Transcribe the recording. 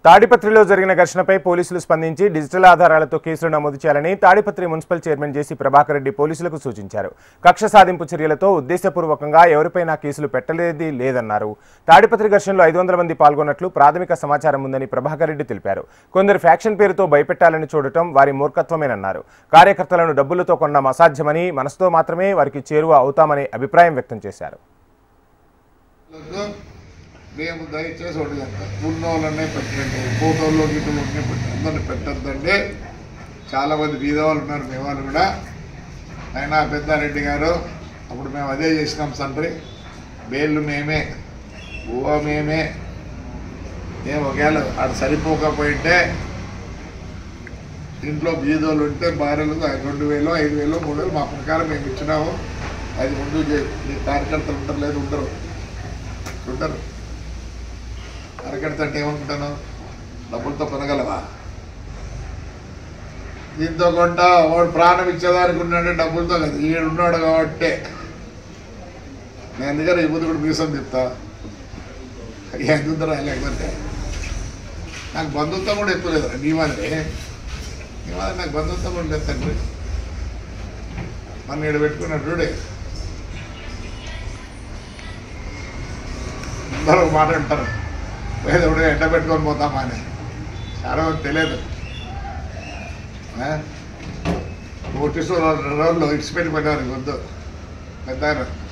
తాడిపత్రిలో జరిగిన ఘర్షణపై పోలీసులు స్పందించి డిజిటల్ ఆధారాలతో కేసులు నమోదు చేయాలని Tadipatri municipal chairman JC Prabhakar Reddy పోలీసులకు సూచించారు కక్ష సాధింపు చర్యలతో ఉద్దేశపూర్వకంగా ఎవరిపైనా కేసులు పెట్టలేది లేదన్నారు తాడిపత్రి ఘర్షణలో ఐదు వందల మంది పాల్గొన్నట్లు ప్రాథమిక సమాచారం ఉందని ప్రభాకర్ రెడ్డి తెలిపారు కొందరు ఫ్యాక్షన్ పేరుతో భయపెట్టాలని చూడటం వారి మూర్ఖత్వమేనన్నారు కార్యకర్తలను డబ్బులతో కొనడం అసాధ్యమని మనసుతో మాత్రమే వారికి చేరువ అవుతామని అభిప్రాయం వ్యక్తం చేశారు లకు మేము దయచేసి ఒకటి చెప్తాం ఉన్న వాళ్ళనే పెట్టండి ఫోటోల్లో గీటోలోనే పెట్టండి అందరిని పెట్టద్దండి చాలామంది బీద వాళ్ళు ఉన్నారు మీ వాళ్ళు కూడా అయినా పెద్దారెడ్డి గారు అప్పుడు మేము అదే చేసినాం తండ్రి బేళ్ళు మేమే ఊహ మేమే ఏం ఒకవేళ ఆడ సరిపోకపోయింటే ఇంట్లో బీదోళ్ళు ఉంటే భార్యలు రెండు వేలు ఐదు వేలు మూడు వేలు మా ప్రకారం మేము ఇచ్చినాము అది ముందు చే- ఈ కార్యకర్తలు ఉంటారు లేదు ఉండరు ఉంటారు కార్యకర్త అంటే ఏమనుకుంటాను డబ్బులతో కొనగలవా దీంతో కొంట వాడు ప్రాణం ఇచ్చేదానికి ఉన్నాడు డబ్బులతో కదా ఈడు ఉన్నాడు కాబట్టి నేను అందుకని ఈ ముందు కూడా మీసం చెప్తా ఎందుకు లేకపోతే నాకు బంధుత్వం కూడా ఎక్కువ లేదు నీ మాదిరి నీ మాదిరి నాకు బంధుత్వం కూడా లేదు తండ్రి మన ఈడ పెట్టుకున్నాడు చూడే అందరూ ఒక మాట అంటారు ఏదో ఒకటి ఎండ పెట్టుకొని పోతామా అని చాలా మంది తెలియదు నోటీసు రోజుల్లో ఇడిచిపెట్టి పెట్టారు వద్దు పెద్ద ఆయన